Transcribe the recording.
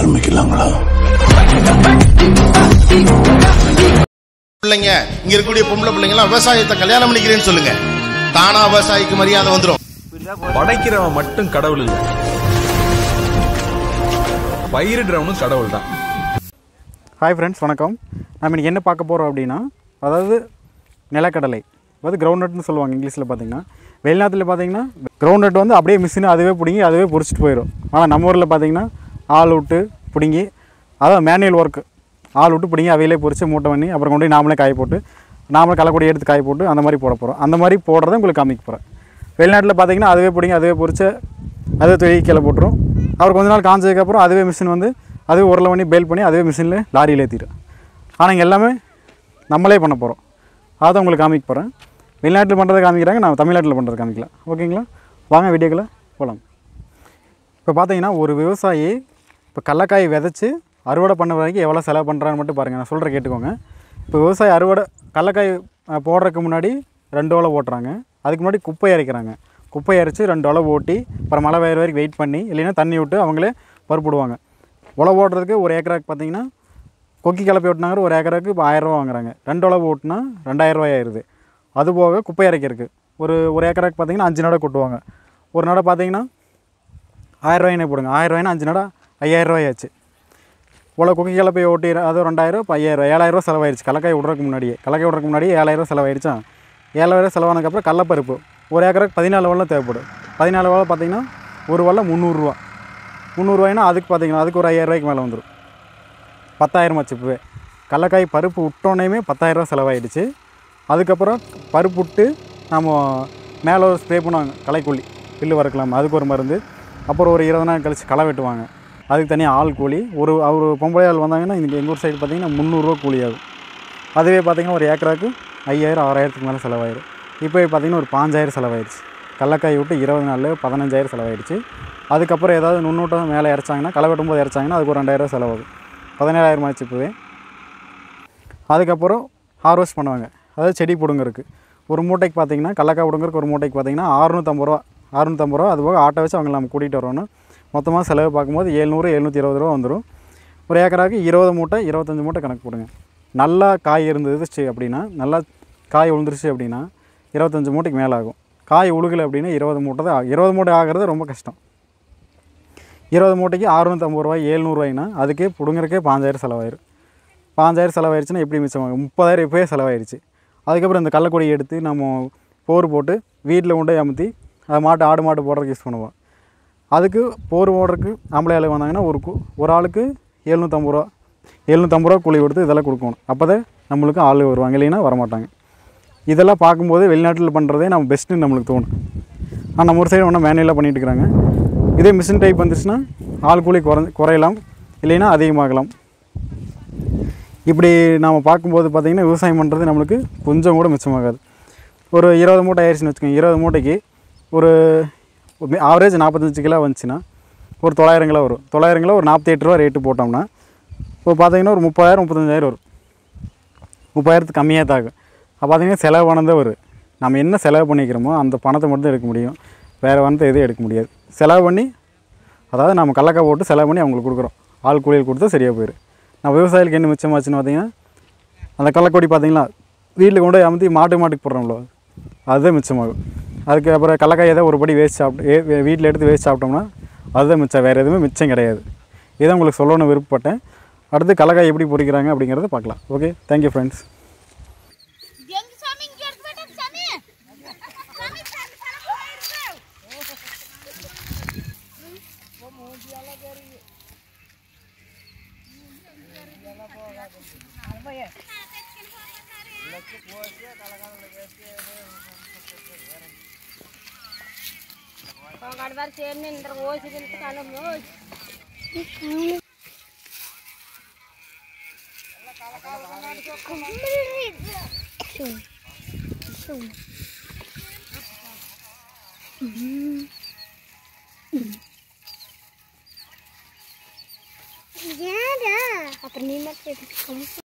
ஆரம்பிக்கலாங்களா பிள்ளைங்க இங்க இருக்கக்கூடிய பொம்பளை பிள்ளைங்க எல்லாம் விவசாயத்தை கல்யாணம் பண்ணிக்கிறேன்னு சொல்லுங்க தானா விவசாயிக்கு மரியாதை வந்துரும் படைக்கிறவன் மட்டும் கடவுள் இல்ல பயிரிடுறவனும் கடவுள் தான் ஹாய் ஃப்ரெண்ட்ஸ் வணக்கம் நம்ம இன்றைக்கி என்ன பார்க்க போகிறோம் அப்படின்னா அதாவது நிலக்கடலை அதாவது கிரவுண்ட் நட்னு சொல்லுவாங்க இங்கிலீஷில் பார்த்தீங்கன்னா வெளிநாட்டில் பார்த்தீங்கன்னா கிரவுண்ட் நட் வந்து அப்படியே மிஷின் அதுவே பிடுங்கி அதுவே பொரிச்சிட்டு போயிடும் ஆனால் நம்ம ஊரில் பார்த்தீங்கன்னா ஆள் விட்டு பிடுங்கி அதான் மேனுவல் ஒர்க்கு ஆள் விட்டு பிடுங்கி அவையிலே பொரிச்சு மூட்டை பண்ணி அப்புறம் கொண்டு போய் நாமளே காய போட்டு நாமளே களைக்கொடி எடுத்து காய போட்டு அந்த மாதிரி போட போகிறோம் அந்த மாதிரி போடுறத உங்களுக்கு காமிக்க போகிறேன் வெளிநாட்டில் பார்த்தீங்கன்னா அதுவே பிடிங்கி அதுவே பொரிச்சு அதுவே தொழில் கீழே போட்டுரும் அப்புறம் கொஞ்ச நாள் காஞ்சதுக்கப்புறம் அதுவே மிஷின் வந்து அதுவே உருளை பண்ணி பேல் பண்ணி அதுவே மிஷினில் லாரியில் ஏற்றிடும் ஆனால் இங்கே எல்லாமே நம்மளே பண்ண போகிறோம் அதை உங்களுக்கு காமிக்க போகிறேன் வெளிநாட்டில் பண்ணுறதை காமிக்கிறாங்க நான் தமிழ்நாட்டில் பண்ணுறது காமிக்கலாம் ஓகேங்களா வாங்க வீடியோக்குள்ள போகலாம் இப்போ பார்த்தீங்கன்னா ஒரு விவசாயி இப்போ கடலக்காய் விதைச்சி அறுவடை பண்ண வரைக்கும் எவ்வளோ செலவு பண்ணுறான்னு மட்டும் பாருங்கள் நான் சொல்கிற கேட்டுக்கோங்க இப்போ விவசாயி அறுவடை கடலக்காய் அஹ், போடுறதுக்கு முன்னாடி ரெண்டு ஓலை ஓட்டுறாங்க அதுக்கு முன்னாடி குப்பை இறைக்கிறாங்க குப்பை இறைச்சி ரெண்டு ஓலை ஓட்டி அப்புறம் மழை பெய்யுற வரைக்கும் வெயிட் பண்ணி இல்லைன்னா தண்ணி விட்டு அவங்களே பருப்பிடுவாங்க உழவு ஓட்டுறதுக்கு ஒரு ஏக்கராக்கு பார்த்தீங்கன்னா கொக்கி கிளப்பி ஓட்டினாங்க ஒரு ஏக்கராக்கு இப்போ ஆயிரரூவா வாங்குறாங்க ரெண்டு உழவு ஓட்டினா ரெண்டாயிரரூவா ஆயிடுது அது போக குப்பை இறைக்கிறதுக்கு ஒரு ஒரு ஏக்கராக்கு பார்த்தீங்கன்னா அஞ்சு நடை கொட்டுவாங்க ஒரு நடை பார்த்தீங்கன்னா ஆயிரரூவாயினே போடுங்க ஆயிரரூவாயினா அஞ்சு நடை ஐயாயிரரூவாயாச்சு இவ்வளோ குக்கி கிளப்பி ஓட்டி அது ரெண்டாயிரம் இப்போ ஐயாயிரம் ஏழாயிரரூவா செலவாயிருச்சு கடலக்காய் விட்றதுக்கு முன்னாடியே கடலக்காய் விட்றதுக்கு முன்னாடியே ஏழாயிரம் செலவாயிருச்சா ஏழாயிரம் செலவானதுக்கப்புறம் கடலப்பருப்பு ஒரு ஏக்கருக்கு பதினாலு வெள்ளம் தேவைப்படும் பதினாலு வெள்ளம் பார்த்தீங்கன்னா ஒரு வெள்ளம் முந்நூறுரூவா முந்நூறுரூவாய்னா அதுக்கு பார்த்தீங்கன்னா அதுக்கு ஒரு ஐயாயிரரூவாய்க்கு மேலே வந்துடும் பத்தாயிரம் ஆச்சு இப்போவே கடலக்காய் பருப்பு விட்டோன்னே பத்தாயிரரூவா செலவாயிடுச்சு அதுக்கப்புறம் பருப்பு விட்டு நம்ம மேலே ஒரு ஸ்ப்ரே பண்ணுவாங்க களைக்கொல்லி பில்லு வறுக்கலாம் அதுக்கு ஒரு மருந்து அப்புறம் ஒரு இருபது நாள் கழிச்சு களை வெட்டுவாங்க அதுக்கு தனியாக ஆள் கூலி ஒரு அவர் பொம்பளை ஆள் வந்தாங்கன்னா இங்கே எங்கள் ஊர் சைடு பார்த்தீங்கன்னா முந்நூறுரூவா கூலி ஆகும் அதுவே பார்த்தீங்கன்னா ஒரு ஏக்கராக்கு ஐயாயிரம் ஆறாயிரத்துக்கு மேலே செலவாயிடும் இப்போ பார்த்தீங்கன்னா ஒரு பாஞ்சாயிரம் செலவாயிடுச்சு கடலக்காய் விட்டு இருபது நாளில் பதினஞ்சாயிரம் செலவாயிடுச்சு அதுக்கப்புறம் ஏதாவது நுண்ணூட்டம் மேலே இறச்சாங்கன்னா களை வெட்டும் போது இறச்சாங்கன்னா அதுக்கு ஒரு ரெண்டாயிரம் செலவாகும் பதினேழாயிரம் ஆச்சு இப்போவே அதுக்கப்புறம் ஹார்வெஸ்ட் பண்ணுவாங்க அதாவது செடி பிடுங்கறதுக்கு ஒரு மூட்டைக்கு பார்த்தீங்கன்னா கடலக்காய் பிடுங்கறதுக்கு ஒரு மூட்டைக்கு பார்த்தீங்கன்னா அறுநூற்றம்பது ரூபா அறுநூற்றம்பது ரூபா அது போக ஆட்டோ வச்சு அவங்க நம்ம கூட்டிகிட்டு வரணும் மொத்தமாக செலவு பார்க்கும்போது ஏழ்நூறு எழுநூற்றி இருபது ரூபா வந்துடும் ஒரு ஏக்கராக்கு இருபது மூட்டை இருபத்தஞ்சி மூட்டை கணக்கு போடுங்க நல்லா காய் இருந்துச்சு அப்படின்னா நல்லா காய் விழுந்துருச்சு அப்படின்னா இருபத்தஞ்சி மூட்டைக்கு மேலே ஆகும் காய் உழுகலை அப்படின்னா இருபது மூட்டை தான் ஆகும். இருபது மூட்டை ஆகிறது ரொம்ப கஷ்டம் இருபது மூட்டைக்கு அறுநூற்றம்பது ரூபாய் ஏழ்நூறுவாய்னா அதுக்கே பிடுங்கறக்கே பாஞ்சாயிரம் செலவாயிரும் பாஞ்சாயிரம் செலவாயிருச்சுன்னா எப்படி மிச்சமாகும் முப்பதாயிரம் இப்போயே செலவாயிருச்சு அதுக்கப்புறம் இந்த கள்ளக்கொடி எடுத்து நம்ம போர் போட்டு வீட்டில் கொண்டு போய் அமுத்தி அதை மாட்டு ஆடு மாட்டு போடுறதுக்கு யூஸ் பண்ணுவோம் அதுக்கு போர் போடுறதுக்கு ஆம்பளை ஆளு வந்தாங்கன்னா ஒரு கு- ஒரு ஆளுக்கு எழுநூற்றம்பது ரூபா எழுநூற்றம்பது ரூபா கூலி கொடுத்து இதெல்லாம் கொடுக்கணும் அப்போ தான் நம்மளுக்கு ஆள் வருவாங்க இல்லைன்னா வரமாட்டாங்க இதெல்லாம் பார்க்கும்போது வெளிநாட்டில் பண்ணுறதே நம்ம பெஸ்ட்டுன்னு நம்மளுக்கு தோணும் ஆனால் நம்ம ஒரு சைடு ஒன்றும் மேனுவலாக பண்ணிட்டு இருக்கிறாங்க இதே மிஷின் டைப் வந்துருச்சுன்னா ஆள் கூலி குறை குறையலாம் இல்லைன்னா அதிகமாகலாம் இப்படி நாம் பார்க்கும்போது பார்த்திங்கன்னா விவசாயம் பண்ணுறது நம்மளுக்கு கொஞ்சம் கூட மிச்சமாகாது ஒரு இருபது மூட்டை ஆயிடுச்சுன்னு வச்சுக்கோங்க இருபது மூட்டைக்கு ஒரு ஆவரேஜ் நாற்பத்தஞ்சு கிலோ வந்துச்சுன்னா ஒரு தொள்ளாயிரம் கிலோ வரும் தொள்ளாயிரம் கிலோ ஒரு நாற்பத்தி எட்டு ரூபா ரேட்டு போட்டோம்னா இப்போ பார்த்தீங்கன்னா ஒரு முப்பதாயிரம் முப்பத்தஞ்சாயிரம் வரும் முப்பதாயிரத்துக்கு கம்மியாக தான் ஆகும் அப்போ பார்த்தீங்கன்னா செலவானதே வரும் நம்ம என்ன செலவு பண்ணிக்கிறோமோ அந்த பணத்தை மட்டும் தான் எடுக்க முடியும் வேறு பணத்தை எதுவும் எடுக்க முடியாது செலவு பண்ணி அதாவது நம்ம கடலக்காய் போட்டு செலவு பண்ணி அவங்களுக்கு கொடுக்குறோம் ஆள் கூலியில் கொடுத்தா சரியாக போயிடும் நான் விவசாயிகளுக்கு என்ன மிச்சமாச்சுன்னு பார்த்தீங்கன்னா அந்த கடலக்கொடி பார்த்தீங்களா வீட்டில் கொண்டு போய் அமுத்தி மாட்டு மாட்டுக்கு போடுறோம்ல அதுதான் மிச்சமாகும் அதுக்கு அப்புறம் கடலக்காய் ஏதோ ஒரு படி வேஸ்ட் சாப்பிட்டு வீட்டில் எடுத்து வேஸ்ட் சாப்பிட்டோம்னா அதுதான் மிச்சம் வேறு எதுவுமே மிச்சம் கிடையாது இதை உங்களுக்கு சொல்லணும்னு விருப்பப்பட்டேன் அடுத்து கடலக்காய் எப்படி பொரிக்கிறாங்க அப்படிங்கிறத பார்க்கலாம் ஓகே தேங்க்யூ ஃப்ரெண்ட்ஸ் எங்க சாமி இங்க எடுத்து போயிட்டு சாமி சாமி சாமி சாமி కడదారు చేయండి ఇందరు ఓసి తింటే కాలం అప్పుడు నేను